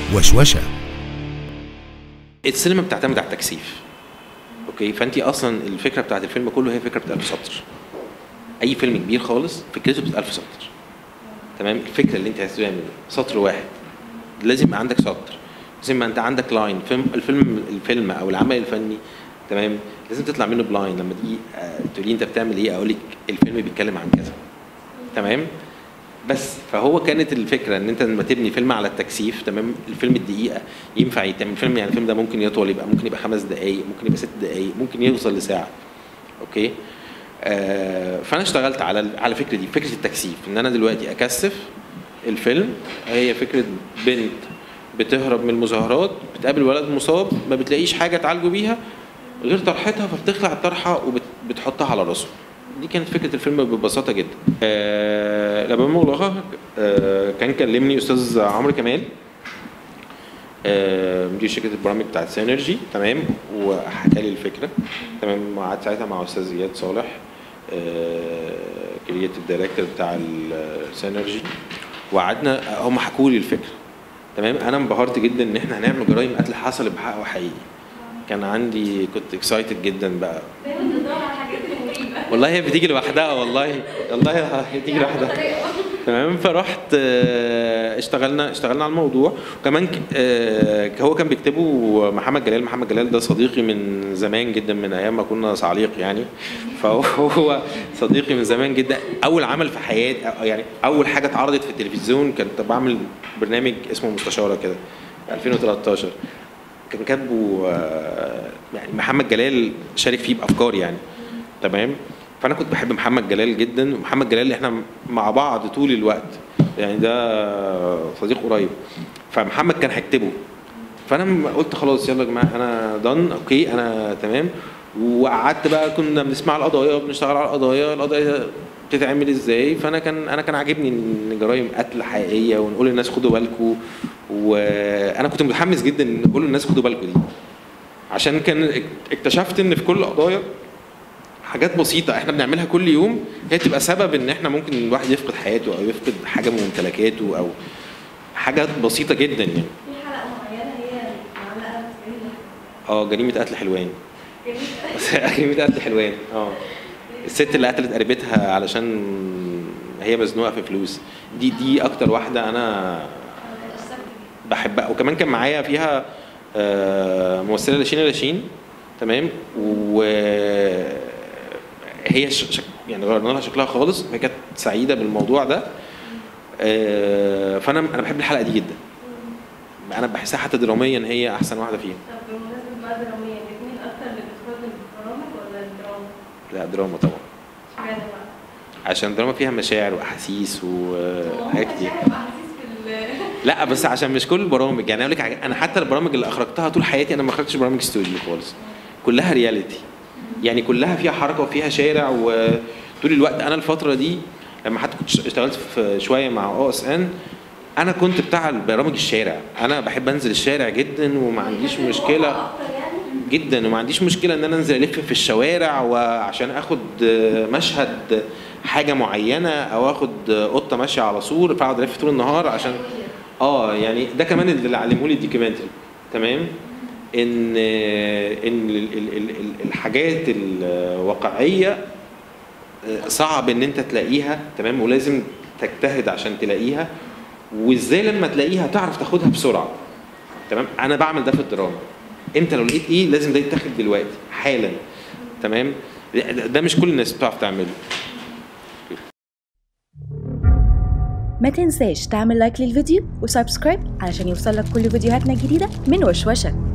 وشوشة السينما بتعتمد على التكثيف اوكي فانت اصلا الفكره بتاعت الفيلم كله هي فكره بتاعت سطر اي فيلم كبير خالص فكرته بتبقى 1000 سطر تمام الفكره اللي انت عايز تعمل سطر واحد لازم يبقى عندك سطر لازم يبقى انت عندك لاين فيلم الفيلم الفيلم او العمل الفني تمام لازم تطلع منه بلاين لما تيجي آه، تقولي انت بتعمل ايه اقول لك الفيلم بيتكلم عن كذا تمام بس فهو كانت الفكره ان انت لما تبني فيلم على التكثيف تمام الفيلم الدقيقه ينفع يتعمل فيلم يعني الفيلم ده ممكن يطول يبقى ممكن يبقى خمس دقائق ممكن يبقى ست دقائق ممكن يوصل لساعه اوكي آه فانا اشتغلت على على الفكره دي فكره التكثيف ان انا دلوقتي اكثف الفيلم هي فكره بنت بتهرب من المظاهرات بتقابل ولد مصاب ما بتلاقيش حاجه تعالجه بيها غير طرحتها فبتخلع الطرحه وبتحطها على راسه دي كانت فكره الفيلم ببساطه جدا آه لما مغلقه آه كان كلمني استاذ عمرو كمال آه مدير شركه البرامج بتاعت سينرجي تمام وحكى لي الفكره تمام وقعدت ساعتها مع استاذ زياد صالح كرييتيف دايركتور بتاع السينرجي وقعدنا هم حكوا لي الفكره تمام انا انبهرت جدا ان احنا هنعمل جرائم قتل حصل بحقه حقيقي كان عندي كنت اكسايتد جدا بقى دايما بتدور على الحاجات الغريبه والله هي بتيجي لوحدها والله والله هي بتيجي لوحدها تمام فرحت آه، اشتغلنا اشتغلنا على الموضوع وكمان ك- آه، هو كان بيكتبه محمد جلال محمد جلال ده صديقي من زمان جدا من ايام ما كنا صعاليق يعني فهو صديقي من زمان جدا اول عمل في حياتي أو يعني اول حاجه اتعرضت في التلفزيون كنت بعمل برنامج اسمه مستشاره كده 2013 كان كاتبه آه، يعني محمد جلال شارك فيه بافكار يعني تمام فانا كنت بحب محمد جلال جدا ومحمد جلال احنا مع بعض طول الوقت يعني ده صديق قريب فمحمد كان هيكتبه فانا م- قلت خلاص يلا يا جماعه انا دن اوكي انا تمام وقعدت بقى كنا بنسمع القضايا وبنشتغل على القضايا القضايا بتتعمل ازاي فانا كان انا كان عاجبني ان جرائم قتل حقيقيه ونقول للناس خدوا بالكم وانا كنت متحمس جدا ان نقول للناس خدوا بالكم دي عشان كان اك- اكتشفت ان في كل القضايا حاجات بسيطة احنا بنعملها كل يوم هي تبقى سبب ان احنا ممكن الواحد يفقد حياته او يفقد حاجة من ممتلكاته او حاجات بسيطة جدا يعني في حلقه معينه هي معلقه في بالي اه جريمة قتل حلوان جميل جريمة قتل حلوان اه الست اللي قتلت قريبتها علشان هي مزنوقة في فلوس دي دي اكتر واحدة انا بحبها وكمان كان معايا فيها آه، ممثله لاشين لاشين تمام و هي ش... شك... يعني غيرنا لها شكلها خالص هي كانت سعيده بالموضوع ده آه، فانا انا بحب الحلقه دي جدا انا بحسها حتى دراميا هي احسن واحده فيهم طب بمناسبه بقى دراميه بتميل اكتر للادخال البرامج ولا الدراما؟ لا دراما طبعا اشمعنى بقى؟ عشان الدراما فيها مشاعر واحاسيس وحاجات هو كتير مشاعر واحاسيس في ال لا بس عشان مش كل البرامج يعني اقول لك حاجة، انا حتى البرامج اللي اخرجتها طول حياتي انا ما اخرجتش برامج استوديو خالص كلها رياليتي يعني كلها فيها حركه وفيها شارع وطول الوقت انا الفتره دي لما حتى كنت اشتغلت في شويه مع او اس ان انا كنت بتاع برامج الشارع انا بحب انزل الشارع جدا وما عنديش مشكله اكتر يعني جدا وما عنديش مشكله ان انا انزل الف في الشوارع وعشان اخد مشهد حاجه معينه او اخد قطه ماشيه على سور فاقعد الف طول النهار عشان اه يعني ده كمان اللي علمه لي الدوكيومنتري تمام ان ان ال- ال- ال- ال- الحاجات الواقعيه صعب ان انت تلاقيها تمام ولازم تجتهد عشان تلاقيها وازاي لما تلاقيها تعرف تاخدها بسرعه تمام انا بعمل ده في الدراما انت لو لقيت ايه لازم ده يتاخد دلوقتي حالا تمام ده ده مش كل الناس بتعرف تعمله ما تنساش تعمل لايك للفيديو وسبسكرايب علشان يوصلك كل فيديوهاتنا الجديدة من وشوشة